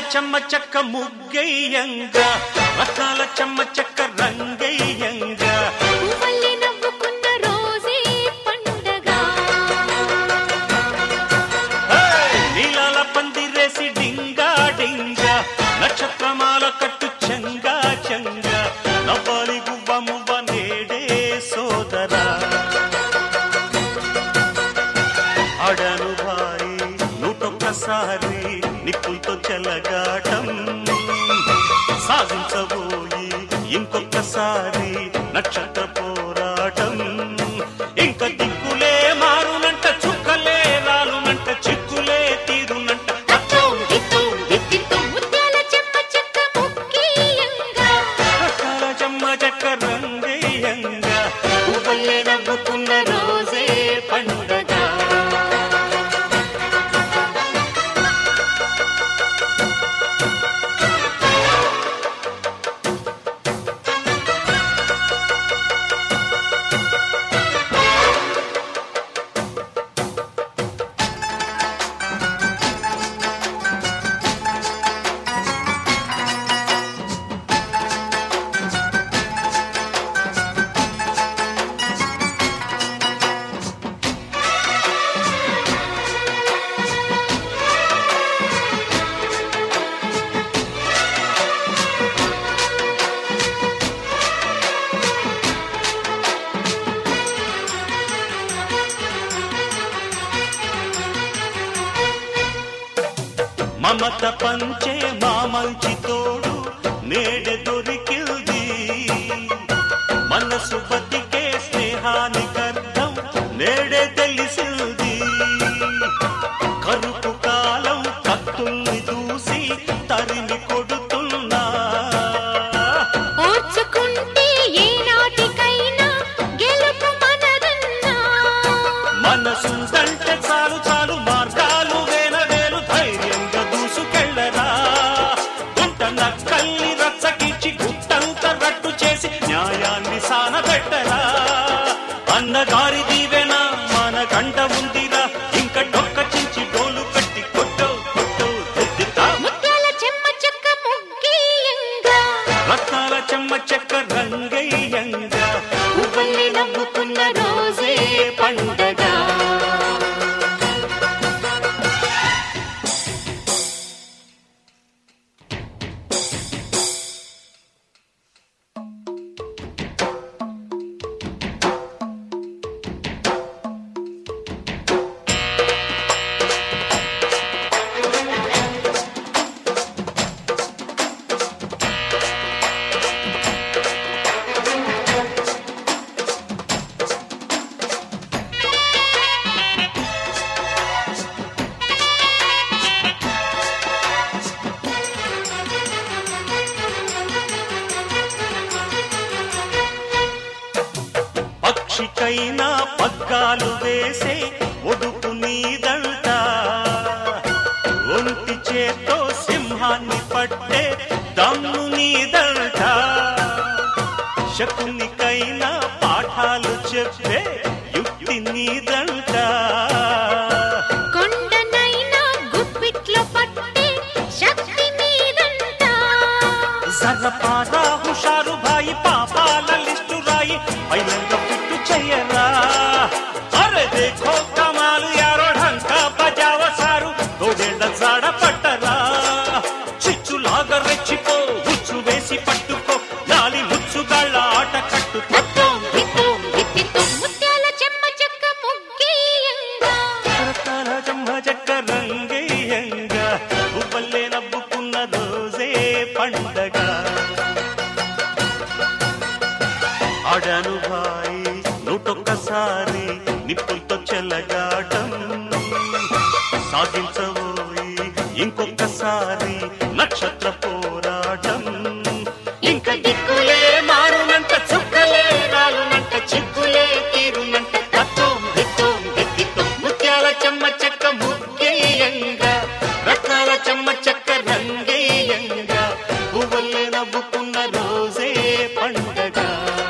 చెమ్మ చెక్క ముగ్గయ్యంగా రకాల చెమ్మ చెక్క రంగయ్యంగా పువ్వల్లి నవ్వుకున్న రోజే పండగ హే! నీలాల పందిరేసి డింగా డింగా నక్షత్రమాల కట్టు చెంగా చెంగా నవ్వాలి గువ్వ మువ్వ నేడే సోదరా అడను భాయి నూటొక్కసారి నిప్పులతో చెలగాటం సాధించబోయి ఇంకొకసారి నక్షత్ర పోరాటం ఇంక దిక్కులే మారునంట చుక్కలే రాలునంట చిక్కులే తీరునంట తత్వం దిత్తం దిత్తిత్తం ముత్యాల చెమ్మ చెక్క ముఖ్యంగా రకాల చెమ్మ చెక్క రంగయ్యంగా పువ్వులే నవ్వుకున్న రోజే పండగ మమత పంచే మా మంచి తోడు నేడె దొరికింది మనసు బతికే స్నేహానికి అర్థం నేడే తెలిసింది కరుపు కాలం కత్తుల్ని దూసి తరిమి కొడుతున్నా ఓర్చుకుంటే ఏనాటికైనా గెలుపు మనదన్నా మనసుందంటే చాలు చాలు మార్గాలు వేల వేలు ధైర్యంగా దూసుకెళ్ళరా గుంట నక్కల్ని రచ్చకిచ్చి గుట్టంత రట్టు చేసి న్యాయాన్ని సానబెట్టరా అన్నగారి దీవెన మన గంట ఉందిరా ఇంకా డొక్క చించి డోలు కట్టి కొట్టు కొట్టు దిద్దుతా ముత్యాల చెమ్మ చెక్క ముఖ్యంగా రత్నాల చెమ్మ చెక్క రంగయ్యంగా పువ్వుల్ని నవ్వుకున్న రోజే పండగ పక్షికైనా పగ్గాలు వేసే ఒడుపు నీదంట ఒంటి చేత్తో సింహాన్ని పట్టే దమ్ము నీదంట శకునికైనా పాఠాలు చెప్పే యుక్తి నీదంట కొండనైనా గుప్పిట్లో పట్టే శక్తి మీదంట జర్రపారా హుషారు భాయి పాపాల లిస్టు రాయి పైలంగా పిట్టు చెయ్యరా అరే దేఖో కమాలు యారో ఢంకా బజావ సారు తోడేళ్ల జాడ పట్టరా చిచ్చులాగా రెచ్చిపో ఉచ్చు వేసి పట్టుకో గాలి ముచ్చుగాళ్ళ ఆట కట్టు తత్వం దిత్తం దిత్తిత్తం ముత్యాల చెమ్మ చెక్క ముఖ్యంగా రకాల జమ్మ చెక్క రంగయ్యంగా పువ్వల్లే నవ్వుకున్న రోజే పండగ అడను భాయి నూటొక్కసారి నిప్పులతో చెలగాటం సాధించబోయి ఇంకొకసారి నక్షత్ర పోరాటం ఇంక దిక్కులే మారునంట చుక్కలే రాలునంట చిక్కులే తీరునంట తత్వం దిత్తం దిత్తిత్తం ముత్యాల చెమ్మ చెక్క ముగ్గేయంగా రత్నాల చెమ్మ చెక్క రంగేయంగా పువ్వులే నవ్వుకున్న రోజే పండగ